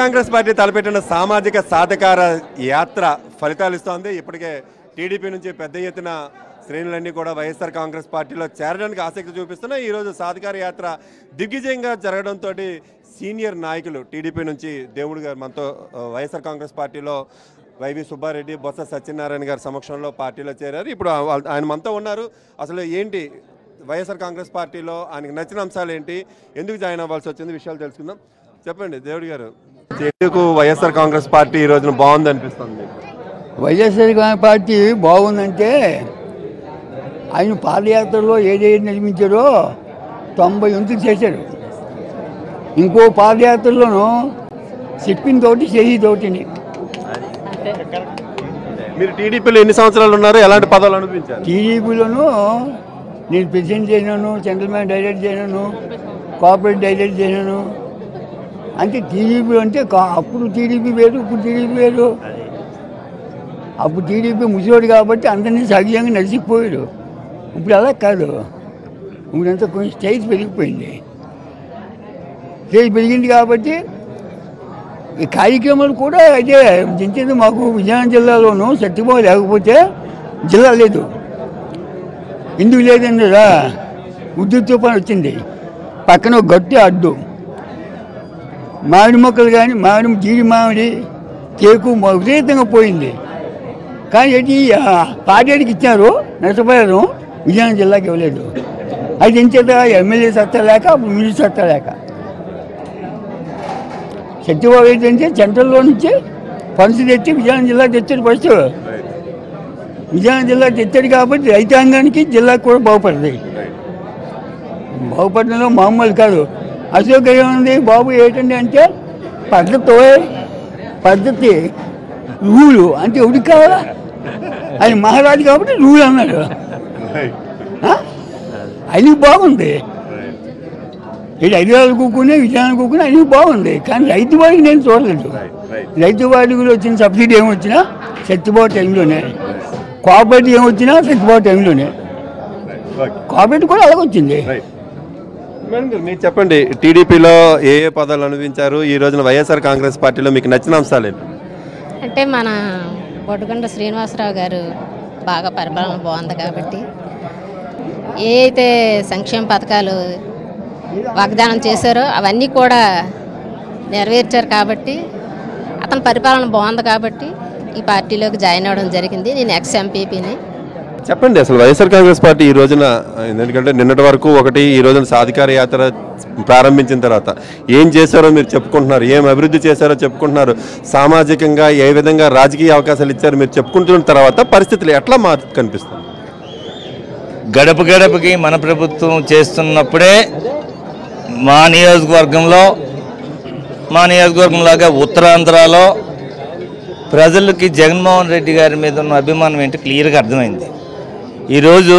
Congress party తలపెట్టిన సామాజిక సాధకార యాత్ర ఫలితాలు ఇస్తోంది ఇప్పటికే టీడీపీ నుంచి పెద్ద ఎత్తున శ్రేణులన్నీ కూడా వైఎస్ఆర్ కాంగ్రెస్ పార్టీలో చేరడానికి ఆసక్తి చూపిస్తున్నాయి ఈరోజు సాధకార యాత్ర దిగ్విజయంగా జరగడంతో సీనియర్ నాయకులు టీడీపీ నుంచి దేవుడు గారు మనతో ఆ, వైఎస్ఆర్ కాంగ్రెస్ పార్టీలో వైవి సుబ్బారెడ్డి బొత్స సత్యనారాయణ గారి సమక్షంలో పార్టీలో చేరారు ఇప్పుడు ఆ- వాళ్ళ- ఆయన మనతో ఉన్నారు అసలు ఏంటి వైఎస్ఆర్ కాంగ్రెస్ పార్టీలో ఆయనకు నచ్చిన అంశాలు ఏంటి ఎందుకు జాయిన్ అవ్వాల్సి వచ్చింది విషయాలు తెలుసుకుందాం చెప్పండి దేవుడి గారు ఎందుకు వైఎస్ఆర్ కాంగ్రెస్ పార్టీ ఈ రోజున బాగుంది అనిపిస్తుంది మీకు? వైఎస్ఆర్ కాంగ్రెస్ పార్టీ బాగుందంటే ఆయన పాదయాత్రలో ఏదైతే నిర్మించారో తొంభై వంతులు చేశారు ఇంకో పాదయాత్రలోనూ చెప్పిన తోటి చేయి తోటిని మీరు టీడీపీలో ఎన్ని సంవత్సరాలు ఉన్నారు ఎలాంటి పదవులు అనిపించారు టీడీపీలోనూ నేను ప్రెసిడెంట్ చేయనాను సెంట్రల్ మ్యాన్ డైరెక్ట్ చేయనాను కోఆపరేట్ డైరెక్ట్ చేయనాను అంటే టీడీపీ అంటే కా- అప్పుడు టీడీపీ వేరు ఇప్పుడు టీడీపీ వేరు అప్పుడు టీడీపీ ముసలోడు కాబట్టి అందరినీ సహజంగా నడిచిపోయాడు ఇప్పుడు అలా కాదు ఇప్పుడంతా కొంచెం స్టేజ్ పెరిగిపోయింది స్టేజ్ పెరిగింది కాబట్టి ఈ కార్యక్రమాలు కూడా అదే దించేది మాకు విజయనగరం జిల్లాలోనూ సత్యభావ లేకపోతే జిల్లా లేదు ఎందుకు లేదన్నారా ఉద్యోగ తుఫాన్ వచ్చింది పక్కన ఒక గట్టి అడ్డు మామిడి మొక్కలు కానీ మామిడి జీడి మామిడి కేకు మ- విపరీతంగా పోయింది కానీ ఏంటి ఆ, పార్టీకి ఇచ్చారు నష్టపోయారు విజయనగరం జిల్లాకి ఇవ్వలేదు అది ఎంచేత ఎమ్మెల్యే సత్తా లేక అప్పుడు మినిస్టర్ సత్తా లేక సత్యబాబు ఏంటంటే సెంట్రల్లో నుంచి ఫండ్స్ తెచ్చి విజయనగరం జిల్లా తెచ్చాడు ఫస్ట్ విజయనగరం జిల్లా తెచ్చాడు కాబట్టి రైతాంగానికి జిల్లాకు కూడా బాగుపడుతుంది బాగుపడడంలో మామూలు కాదు అశోక్ ఏముంది బాబు ఏంటండి అంటే పద్ధతి పద్ధతి రూలు అంటే ఎవరికి కావాలా ఆయన మహారాజు కాబట్టి రూల్ అన్నాడు ఆ? అది బాగుంది ఇది హైదరాబాద్ కూకునే విజయనగరం కూకునే అది బాగుంది కానీ రైతు వాడికి నేను చూడలేదు రైతు వాడికి కూడా వచ్చిన సబ్సిడీ ఏమొచ్చినా సత్యబాబు టైంలోనే కోఆపరేటివ్ ఏమొచ్చినా సత్యబాబు టైంలోనే కోఆపరేటివ్ కూడా అలాగొచ్చింది మేడం గారు మీరు చెప్పండి టీడీపీలో ఏ ఏ పదాలు అనుభవించారు ఈ రోజున వైఎస్ఆర్ కాంగ్రెస్ పార్టీలో మీకు నచ్చిన అంశాలు ఏంటి అంటే మన బొడ్డుకొండ శ్రీనివాసరావు గారు బాగా పరిపాలన బాగుంది కాబట్టి ఏ అయితే సంక్షేమ పథకాలు వాగ్దానం చేశారో అవన్నీ కూడా నెరవేర్చారు కాబట్టి అతని పరిపాలన బాగుంది కాబట్టి ఈ పార్టీలోకి జాయిన్ అవ్వడం జరిగింది నేను ఎక్స్ ఎంపీపీని చెప్పండి అసలు వైఎస్ఆర్ కాంగ్రెస్ పార్టీ ఈ రోజున ఎందుకంటే నిన్నటి వరకు ఒకటి ఈ రోజున సాధికార యాత్ర ప్రారంభించిన తర్వాత ఏం చేశారో మీరు చెప్పుకుంటున్నారు ఏం అభివృద్ధి చేశారో చెప్పుకుంటున్నారు సామాజికంగా ఏ విధంగా రాజకీయ అవకాశాలు ఇచ్చారో మీరు చెప్పుకుంటున్న తర్వాత పరిస్థితులు ఎట్లా మారు కనిపిస్తుంది గడప గడపకి మన ప్రభుత్వం చేస్తున్నప్పుడే మా నియోజకవర్గంలో మా నియోజకవర్గంలాగా ఉత్తరాంధ్రలో ప్రజలకి జగన్మోహన్ రెడ్డి గారి మీద ఉన్న అభిమానం ఏంటో క్లియర్గా అర్థమైంది ఈరోజు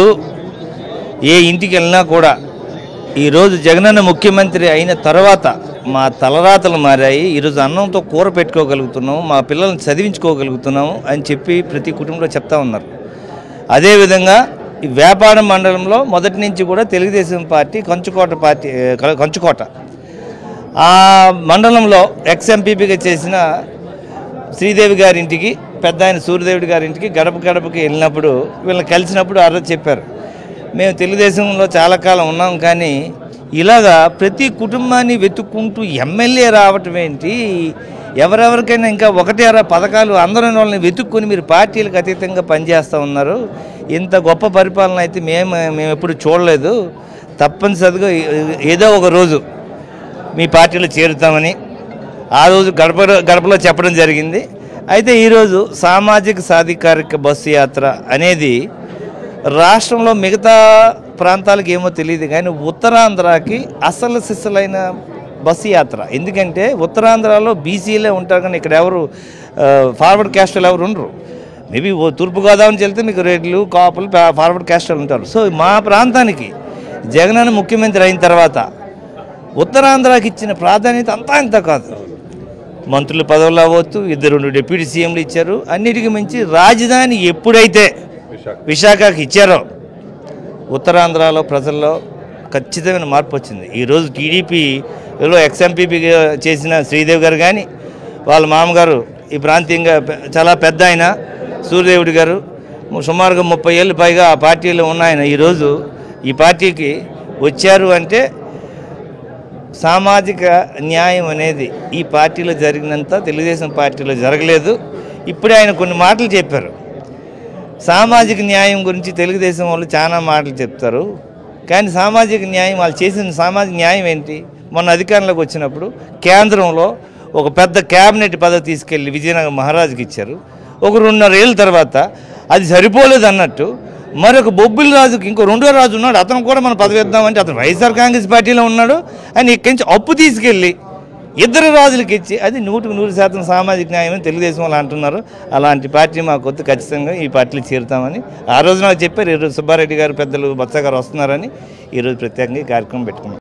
ఏ ఇంటికి వెళ్ళినా కూడా ఈరోజు జగనన్న ముఖ్యమంత్రి అయిన తర్వాత మా తలరాతలు మారాయి ఈరోజు అన్నంతో కూర పెట్టుకోగలుగుతున్నాము మా పిల్లల్ని చదివించుకోగలుగుతున్నాము అని చెప్పి ప్రతి కుటుంబంలో చెప్తా ఉన్నారు అదేవిధంగా ఈ వ్యాపారం మండలంలో మొదటి నుంచి కూడా తెలుగుదేశం పార్టీ కంచుకోట పార్టీ ఏ, కంచుకోట ఆ మండలంలో ఎక్స్ ఎంపీపీగా చేసిన శ్రీదేవి గారింటికి పెద్ద ఆయన సూర్యదేవుడి గారింటికి గడప గడపకి వెళ్ళినప్పుడు వీళ్ళని కలిసినప్పుడు ఆ రోజు చెప్పారు మేము తెలుగుదేశంలో చాలా కాలం ఉన్నాం కానీ ఇలాగా ప్రతి కుటుంబాన్ని వెతుక్కుంటూ ఎమ్మెల్యే రావటం ఏంటి ఎవరెవరికైనా ఇంకా ఒకటి అర పథకాలు అందరూ వాళ్ళని వెతుక్కొని మీరు పార్టీలకు అతీతంగా పనిచేస్తూ ఉన్నారు ఇంత గొప్ప పరిపాలన అయితే మేము మేము ఎప్పుడు చూడలేదు తప్పనిసరిగా ఏ- ఏదో ఒక రోజు మీ పార్టీలో చేరుతామని ఆ రోజు గడప గడపలో చెప్పడం జరిగింది అయితే ఈరోజు సామాజిక సాధికారిక బస్సు యాత్ర అనేది రాష్ట్రంలో మిగతా ప్రాంతాలకు ఏమో తెలియదు కానీ ఉత్తరాంధ్రకి అసలు సిసలైన బస్సు యాత్ర ఎందుకంటే ఉత్తరాంధ్రలో బీసీలే ఉంటారు కానీ ఇక్కడ ఎవరు ఆ, ఫార్వర్డ్ క్యాస్టులు ఎవరు ఉండరు మేబీ ఓ తూర్పుగోదావరి నుంచి వెళ్తే మీకు రెడ్లు కాపులు ఫా- ఫార్వర్డ్ క్యాస్టులు ఉంటారు సో మా ప్రాంతానికి జగనన్న ముఖ్యమంత్రి అయిన తర్వాత ఉత్తరాంధ్రకి ఇచ్చిన ప్రాధాన్యత అంతా ఇంత కాదు మంత్రుల పదవులు అవ్వచ్చు ఇద్దరు రెండు డిప్యూటీ సీఎంలు ఇచ్చారు అన్నిటికీ మించి రాజధాని ఎప్పుడైతే విశాఖకి ఇచ్చారో ఉత్తరాంధ్రలో ప్రజల్లో ఖచ్చితమైన మార్పు వచ్చింది ఈరోజు టీడీపీలో ఎక్స్ఎంపీపీగా చేసిన శ్రీదేవి గారు కానీ వాళ్ళ మామగారు ఈ ప్రాంతీయంగా పె- చాలా పెద్ద ఆయన సూర్యదేవుడి గారు సుమారుగా ముప్పై ఏళ్ళు పైగా ఆ పార్టీలో ఉన్న ఆయన ఈరోజు ఈ పార్టీకి వచ్చారు అంటే సామాజిక న్యాయం అనేది ఈ పార్టీలో జరిగినంత తెలుగుదేశం పార్టీలో జరగలేదు ఇప్పుడే ఆయన కొన్ని మాటలు చెప్పారు సామాజిక న్యాయం గురించి తెలుగుదేశం వాళ్ళు చాలా మాటలు చెప్తారు కానీ సామాజిక న్యాయం వాళ్ళు చేసిన సామాజిక న్యాయం ఏంటి మొన్న అధికారంలోకి వచ్చినప్పుడు కేంద్రంలో ఒక పెద్ద క్యాబినెట్ పదవి తీసుకెళ్ళి విజయనగరం మహారాజుకి ఇచ్చారు ఒక రెండున్నర ఏళ్ళ తర్వాత అది సరిపోలేదు అన్నట్టు మరొక బొబ్బిలి రాజుకి ఇంకో రెండో రాజు ఉన్నాడు అతను కూడా మనం పదవి ఇద్దామంటే అతను వైఎస్ఆర్ కాంగ్రెస్ పార్టీలో ఉన్నాడు ఆయన ఇక్కడి నుంచి అప్పు తీసుకెళ్ళి ఇద్దరు రాజులకి ఇచ్చి అది నూటికి నూరు శాతం సామాజిక న్యాయం అని తెలుగుదేశం వాళ్ళు అంటున్నారు అలాంటి పార్టీ మాకు వద్దు ఖచ్చితంగా ఈ పార్టీలో చేరుతామని ఆ రోజు నాకు చెప్పారు ఈరోజు సుబ్బారెడ్డి గారు పెద్దలు బొత్స గారు వస్తున్నారని ఈరోజు ప్రత్యేకంగా ఈ కార్యక్రమం పెట్టుకున్నాం